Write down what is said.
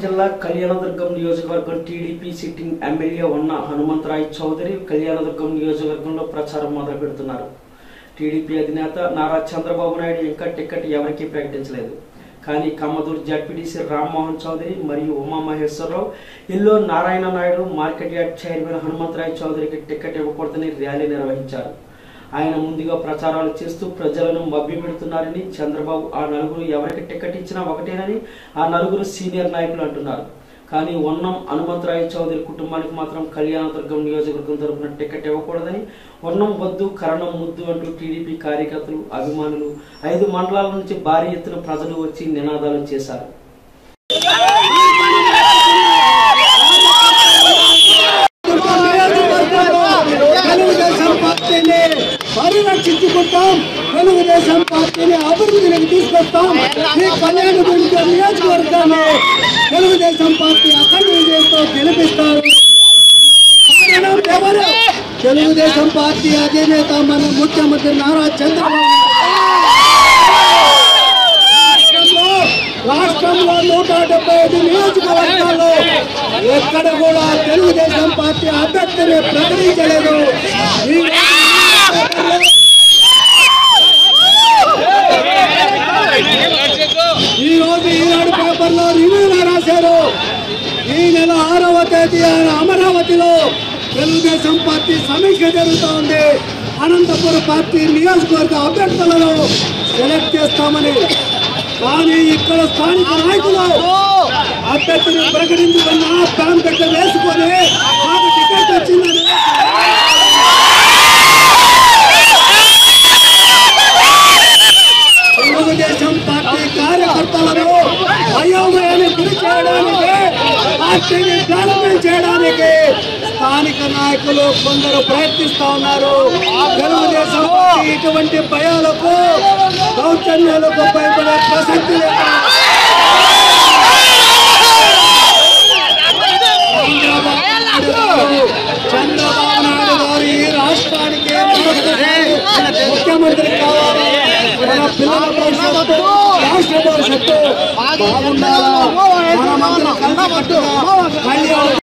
జిల్లా కళ్యాణదుర్గం నియోజకవర్గం TDP sitting MLA ఉన్న హనుమంతరాయ్ చౌదరి కళ్యాణదుర్గం నియోజకవర్గంలో ప్రచారం మొదలు పెడుతున్నారు టీడీపీ అధినేత నారా చంద్రబాబు నాయుడు ఇంకా టికెట్ ఎవరికీ ప్రకటించలేదు కానీ కమ్మదూరు జడ్పీటీసీ రామ్మోహన్ చౌదరి మరియు ఉమామహేశ్వరరావు ఇల్లు Narayana Naidu market yard chairman Hanumantharay చౌదరికి టికెట్ ఇవ్వకూడదని ర్యాలీ నిర్వహించారు ఆయన ముందుగా ప్రచారాలు చేస్తూ ప్రజలను మభ్యపెడుతున్నారని చంద్రబాబు ఆ నలుగురు ఎవరికి టికెట్ ఇచ్చినా ఒకటేనని ఆ నలుగురు సీనియర్ నాయకులు అంటున్నారు కానీ ఉన్నం హనుమంతరాయ చౌదరి కుటుంబానికి మాత్రం కళ్యాణదుర్గం నియోజకవర్గం తరపున టికెట్ ఇవ్వకూడదని ఉన్నం వద్దు కరణం ముద్దు అంటూ టీడీపీ కార్యకర్తలు అభిమానులు ఐదు మండలాల నుంచి భారీ ఎత్తున ప్రజలు వచ్చి నినాదాలు చేశారు తెలుగుదేశం పార్టీని పరిరక్షించుకుంటాం తెలుగుదేశం పార్టీని అభివృద్ధిలోకి తీసుకొస్తాం ఈ కళ్యాణ దుర్గ నియోజకవర్గాన్ని తెలుగుదేశం పార్టీ అఖండ విజయంతో గెలిపిస్తారు కారణం ఎవరు తెలుగుదేశం పార్టీ అధినేత మన ముఖ్యమంత్రి నారా చంద్రబాబు రాష్ట్రంలో రాష్ట్రంలో నూట డెబ్బై ఐదు నియోజకవర్గాల్లో ఎక్కడ కూడా తెలుగుదేశం పార్టీ అభ్యర్థిని ప్రకటించలేదు ఈ ఈ రోజు ఈనాడు పేపర్లో రివ్యూలో రాశారు ఈ నెల ఆరవ తేదీ ఆయన అమరావతిలో తెలుగుదేశం పార్టీ సమీక్ష జరుగుతూ ఉంది అనంతపురం పార్టీ నియోజకవర్గ అభ్యర్థులను సెలెక్ట్ చేస్తామని కానీ ఇక్కడ స్థానిక నాయకులు అభ్యర్థిని ప్రకటించుకున్న ప్యాన్ పెట్ట వేసుకొని మాకు టికెట్ వచ్చిందని తెలుగుదేశం పార్టీ కార్యకర్తలను అయోమయాన్ని గురి చేయడానికి పార్టీని డామినేట్ చేయడానికి స్థానిక నాయకులు కొందరు ప్రయత్నిస్తా ఉన్నారు తెలుగుదేశం పార్టీ ఇటువంటి భయాలకు దౌర్జన్యాలకు భయపడే ప్రసక్తి లేదు చంద్రబాబు నాయుడు గారు చంద్రబాబు నాయుడు గారు ఈ రాష్ట్రానికి మరొకసారి ముఖ్యమంత్రి కావాలి మన పిల్లల భవిష్యత్తు రాష్ట్ర భవిష్యత్తు బాగుండాలా మనమందరం కలిసికట్టుగా కళ్యాణ